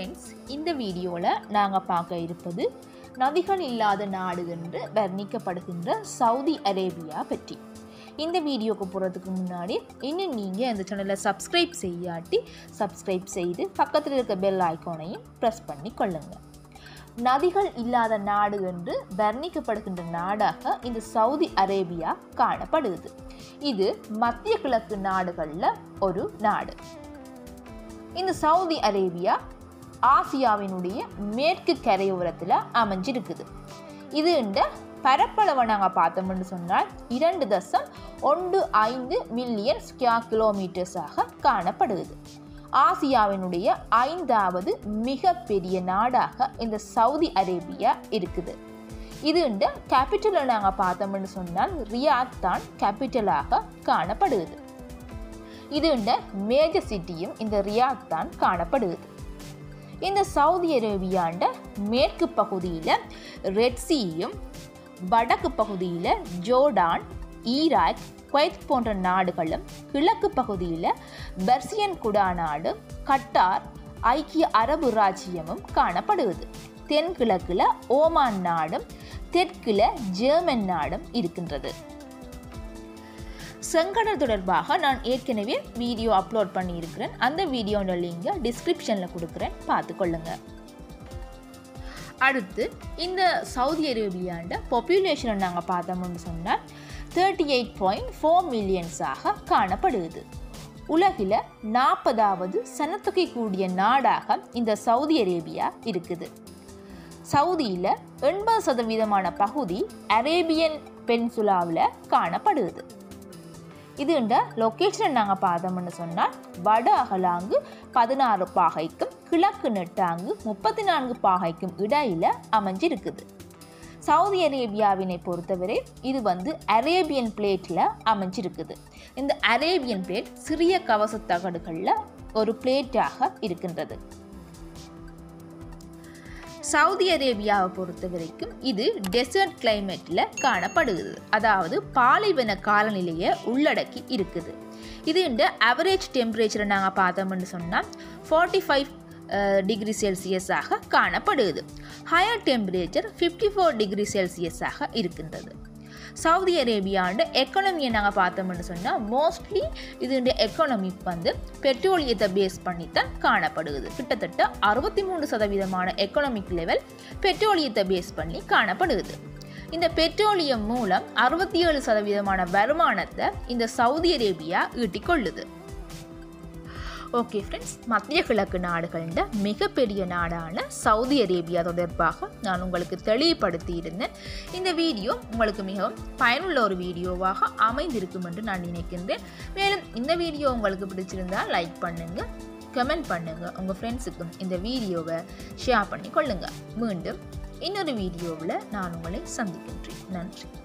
friends இந்த வீடியோவில் நாங்கள் பார்க்க இருப்பது நதிகள் இல்லாத நாடு என்று வர்ணிக்கப்படுகின்ற சவுதி அரேபியா பற்றி இந்த வீடியோக்கு போகிறதுக்கு முன்னாடி இன்னும் நீங்கள் இந்த சேனலை சப்ஸ்கிரைப் செய்யாட்டி சப்ஸ்கிரைப் செய்து பக்கத்தில் இருக்க பெல் ஐக்கானையும் ப்ரெஸ் பண்ணி கொள்ளுங்கள் நதிகள் இல்லாத நாடு என்று வர்ணிக்கப்படுகின்ற நாடாக இந்த சவுதி அரேபியா காணப்படுகிறது இது மத்திய கிழக்கு நாடுகளில் ஒரு நாடு இந்த சவுதி அரேபியா ஆசியாவினுடைய மேற்கு கரையோரத்தில் அமைஞ்சிருக்குது இது இந்த பரப்பளவை நாங்கள் பார்த்தோம்னு சொன்னால் இரண்டு தசம் ஒன்று ஐந்து மில்லியன் ஸ்கொயர் கிலோமீட்டர்ஸாக காணப்படுகிறது ஆசியாவினுடைய ஐந்தாவது மிக பெரிய நாடாக இந்த சவுதி அரேபியா இருக்குது இது இந்த கேபிட்டலை நாங்கள் பார்த்தோம்னு சொன்னால் ரியாத் தான் கேபிட்டலாக காணப்படுகிறது இது இந்த மேஜர் சிட்டியும் இந்த ரியாத் தான் காணப்படுகிறது இந்த சவுதி அரேபியாண்ட மேற்கு பகுதியில் ரெட்சியும் வடக்கு பகுதியில் ஜோர்டான் ஈராக் குவைத் போன்ற நாடுகளும் கிழக்கு பகுதியில் பெர்சியன் குடா நாடு கட்டார் ஐக்கிய அரபு ராஜ்யமும் காணப்படுகிறது தென்கிழக்கில் ஓமான் நாடும் தெற்கில் ஜெர்மன் நாடும் இருக்கின்றது செங்கடல் தொடர்பாக நான் ஏற்கனவே வீடியோ அப்லோட் பண்ணியிருக்கிறேன் அந்த வீடியோட லிங்கை டிஸ்கிரிப்ஷனில் கொடுக்குறேன் பார்த்துக்கொள்ளுங்க அடுத்து இந்த சவுதி அரேபியாண்ட பாப்புலேஷனை நாங்கள் பார்த்தோம்னு சொன்னால் தேர்ட்டி எயிட் பாயிண்ட் ஃபோர் மில்லியன்ஸாக காணப்படுகிறது உலகில் நாற்பதாவது சனத்தொகை கூடிய நாடாக இந்த சவுதி அரேபியா இருக்குது சவுதியில் எண்பது சதவீதமான பகுதி அரேபியன் பென்சுலாவில் காணப்படுது இது இந்த லொக்கேஷனை நாங்கள் பார்த்தோம்னு சொன்னால் வட அகலாங்கு பதினாறு பாகைக்கும் கிழக்கு நெட்டாங்கு முப்பத்தி நான்கு பாகைக்கும் இடையில அமைஞ்சிருக்குது சவுதி அரேபியாவினை பொறுத்தவரை இது வந்து அரேபியன் பிளேட்டில் அமைஞ்சிருக்குது இந்த அரேபியன் பிளேட் சிறிய கவச தகடுகளில் ஒரு பிளேட்டாக இருக்கின்றது சவுதி அரேபியாவை பொறுத்த வரைக்கும் இது டெசர்ட் கிளைமேட்டில் காணப்படுகிறது அதாவது பாலைவன காலநிலையை உள்ளடக்கி இருக்குது இது இந்த அவரேஜ் டெம்பரேச்சரை நாங்கள் பார்த்தோம்னு சொன்னால் ஃபார்ட்டி ஃபைவ் டிகிரி செல்சியஸாக காணப்படுகிறது higher temperature fifty four degree செல்சியஸாக இருக்கின்றது சவுதி அரேபியாண்ட எக்கானமியை நாங்கள் பார்த்தோம்னு சொன்னால் மோஸ்ட்லி இது எக்கானமி வந்து பெட்ரோலியத்தை பேஸ் பண்ணி தான் காணப்படுகிறது கிட்டத்தட்ட அறுபத்தி மூணு சதவீதமான எக்கனாமிக் லெவல் பெட்ரோலியத்தை பேஸ் பண்ணி காணப்படுகிறது இந்த பெட்ரோலியம் மூலம் அறுபத்தி ஏழு சதவீதமான வருமானத்தை இந்த சவுதி அரேபியா ஈட்டிக்கொள்ளுது ஓகே ஃப்ரெண்ட்ஸ் மத்திய கிழக்கு நாடுகளில் மிகப்பெரிய நாடான சவுதி அரேபியா தொடர்பாக நான் உங்களுக்கு தெளிவுபடுத்தி இருந்தேன் இந்த வீடியோ உங்களுக்கு மிகவும் பயனுள்ள ஒரு வீடியோவாக அமைந்திருக்கும் என்று நான் நினைக்கின்றேன் மேலும் இந்த வீடியோ உங்களுக்கு பிடிச்சிருந்தால் லைக் பண்ணுங்கள் கமெண்ட் பண்ணுங்கள் உங்கள் ஃப்ரெண்ட்ஸுக்கும் இந்த வீடியோவை ஷேர் பண்ணி கொள்ளுங்கள் மீண்டும் இன்னொரு வீடியோவில் நான் உங்களை சந்திக்கின்றேன் நன்றி